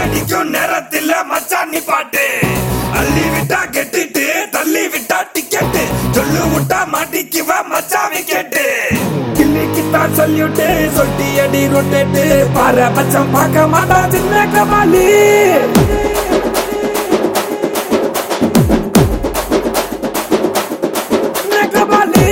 தள்ளடிக்கும் நேரத்தில் மச்சான் நீ பாட்டு அள்ளி விட்டா கெட்டிட்டு தள்ளி விட்டா டிக்கெட்டு சொல்லு விட்டா மாட்டிக்குவ மச்சான் விக்கெட்டு கிள்ளிக்கிட்டா சொல்லிவிட்டு சொட்டி அடி ரொட்டேட்டு பாரு மச்சான் பார்க்க மாட்டா சின்ன கபாலி சின்ன கபாலி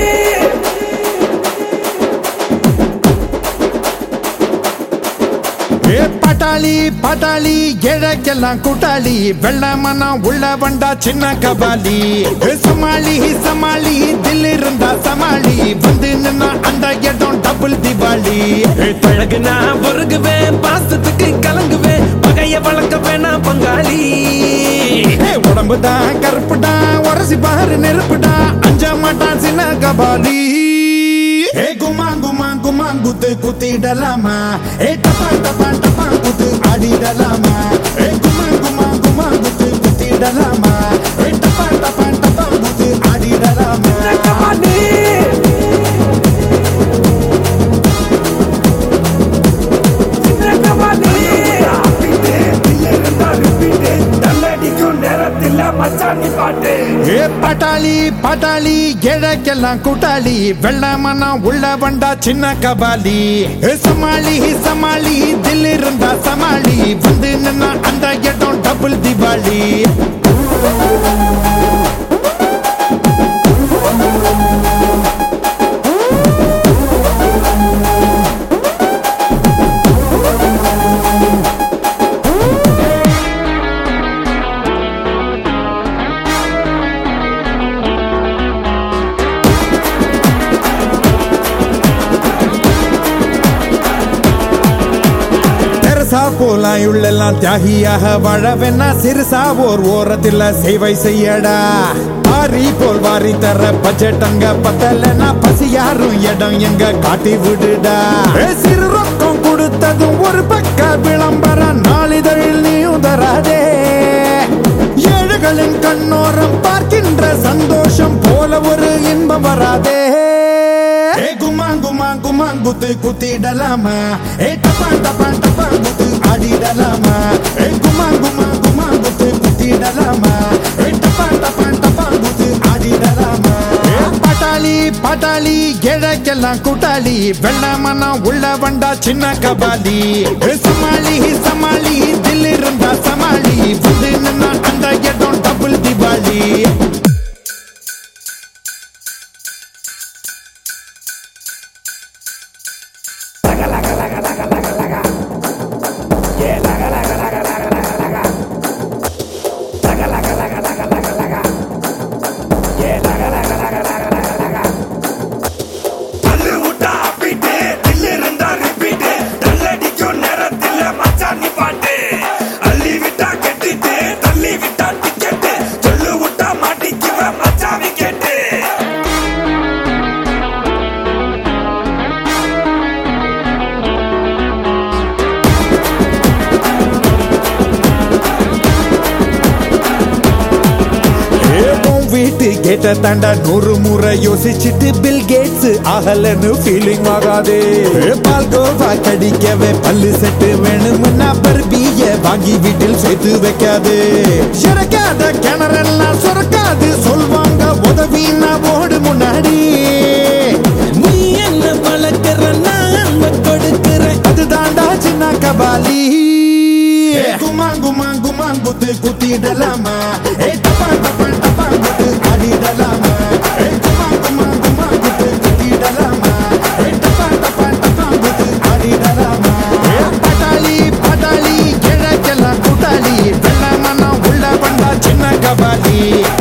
ஏ பட்டாளி பட்டாளி ஏழைக்கெல்லாம் கூட்டாளி வெள்ள மனம் உள்ள வண்டா சின்ன கபாலி ஏ சமாளி சமாளி தில் இருந்தா சமாளி வந்து நின்னா அந்த இடம் டபுள் திவாலி பழகுனா பொறுகுவேன் பாசத்துக்கு கலங்குவேன் பகைய வளர்க்க வேணாம் பங்காளி ஏ உடம்புடா கருப்புடா உரசி பாரு நெருப்புடா அஞ்ச மாட்டான் சின்ன கபாலி ஏ குமா குமா குமா குத்து குத்திடலாமா ஏ டப்பா டப்பா டப்பா குத்து ஆடிடலாமா ஏ குமா குமா குமா குத்து குத்திடலாமா ஏ டப்பா டப்பா டப்பா குத்து ஆடிடலாமா கபாலி சின்ன கபாலி ஆப்பிட்டு தில்ல இருந்தா ரிப்பீட்டு தள்ளடிக்கும் நேரத்தில் மச்சான் நீ பாட்டு ஏ பட்டாளி பட்டாளி ஏழைக்கெல்லாம் கூட்டாளி வெள்ள மனம் உள்ள வண்டா சின்ன கபாலி ஏ சமாளி சமாளி தில் இருந்தா சமாளி வந்து நின்னா அந்த இடம் டபுள் திவாலி தெரசா போலாம் உள்ளெல்லாம் தியாகியாக வாழவென்னா சிறுசா ஓர் ஓரத்தில் சேவை செய்யடா வாரி போல் வாரி தர பட்ஜெட் அங்க பத்தலனா பசி யாரும் இடம் எங்க காட்டி விடுடா ஏ, சிறு ரொக்கம் கொடுத்ததும் ஒரு பக்க விளம்பரம் நாளிதழில் நீயும் தராதே ஏழைகளின் கண்ணோரம் பார்க்கின்ற சந்தோஷம் போல ஒரு இன்பம் வராதே ஏ குமா குமா குமா குத்து குத்திடலாமா ஏ டப்பா டப்பா டப்பா குத்து ஆடிடலாமா ஏ குமா குமா குமா குத்து குத்திடலாமா ஏ டப்பா டப்பா டப்பா குத்து ஆடிடலாமா ஏ பட்டாளி பட்டாளி ஏழைக்கெல்லாம் கூட்டாளி வெள்ள மனம் உள்ள வண்டா சின்ன கபாலி ஏ சமாளி சமாளி தில் இருந்தா சமாளி வந்து நின்னா அந்த இடம் டபுள் திவாலி தள்ளு விட்டா ஆப்பிட்டு தில்லு இருந்தா ரிப்பீட்டு தள்ளடிக்கும் நேரத்தில் மச்சான் நீ பாட்டு அள்ளி விட்டா கெட்டிட்டு தள்ளி விட்டா டிக்கெட்டு சொல்லு விட்டா மாட்டிக்குவ மச்சான் விக்கெட்டு ஏவும் வீட்டு கேட்ட தாண்டா நூறு முறை யோசிச்சுட்டு பில் கேட்ஸ் ஆகலன்னு ஃபீலிங் ஆகாதே பால்கோவா கடிக்கவே பல்லு செட்டு வேணும்னா பர்பிய வாங்கி வீட்டில் சேர்த்து வைக்காது சிறக்காத கிணறெல்லாம் சுரக்காது சொல்வாங்க உதவினா ஓடு முன்னாடி நீ என்ன வளர்க்கிற நான் அன்பை கொடுக்கிறேன் அதுதான்டா சின்ன கபாலி குமா குமா குமா குத்து குத்திடலாமா ஏ டப்பா டப்பா டப்பா குத்து ஆடிடலாமா ஏ குமா குமா குமா குத்து குத்திடலாமா ஏ டப்பா டப்பா டப்பா குத்து ஆடிடலாமா ஏ பட்டாளி பட்டாளி கிழக்கெல்லாம் கூட்டாளி வெள்ள மனம் உள்ள வந்தா சின்ன கபாலி